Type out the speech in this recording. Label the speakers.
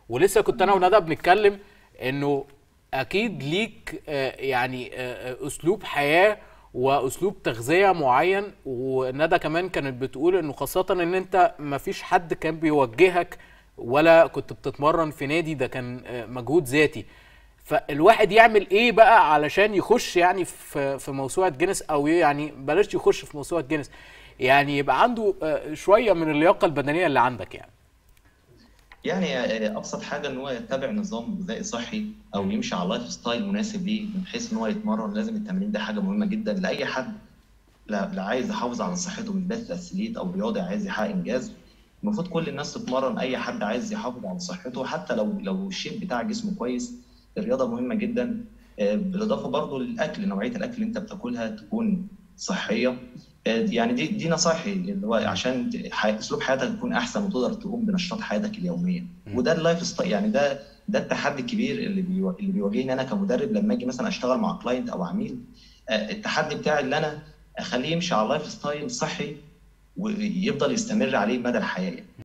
Speaker 1: ولسه كنت انا وندى بنتكلم انه اكيد ليك آه، يعني آه، آه، اسلوب حياه واسلوب تغذيه معين وندى كمان كانت بتقول انه خاصه ان انت ما فيش حد كان بيوجهك ولا كنت بتتمرن في نادي ده كان آه، مجهود ذاتي فالواحد يعمل ايه بقى علشان يخش يعني في في موسوعه جينيس او يعني بلاش يخش في موسوعه جينيس يعني يبقى عنده آه، شويه من اللياقه البدنيه اللي عندك يعني
Speaker 2: يعني آه، ابسط حاجه ان هو يتبع نظام غذائي صحي او يمشي على لايف ستايل مناسب ليه من حيث ان هو يتمرن لازم التمرين ده حاجه مهمه جدا لاي حد لا, لا عايز يحافظ على صحته من بس اثليت او رياضي عايز يحقق انجاز المفروض كل الناس تتمرن اي حد عايز يحافظ على صحته حتى لو لو الشيب بتاع جسمه كويس الرياضه مهمه جدا آه، بالاضافه برضو للاكل نوعيه الاكل اللي انت بتاكلها تكون صحيه آه، يعني دي دي نصايحي اللي هو عشان ت- ح- اسلوب حياتك يكون احسن وتقدر تقوم بنشاطات حياتك اليوميه وده اللايف ستايل يعني ده ده التحدي الكبير اللي بيو- اللي بيواجهني انا كمدرب لما اجي مثلا اشتغل مع كلاينت او عميل آه، التحدي بتاعي اللي انا اخليه يمشي على لايف ستايل صحي ويفضل يستمر عليه مدى الحياه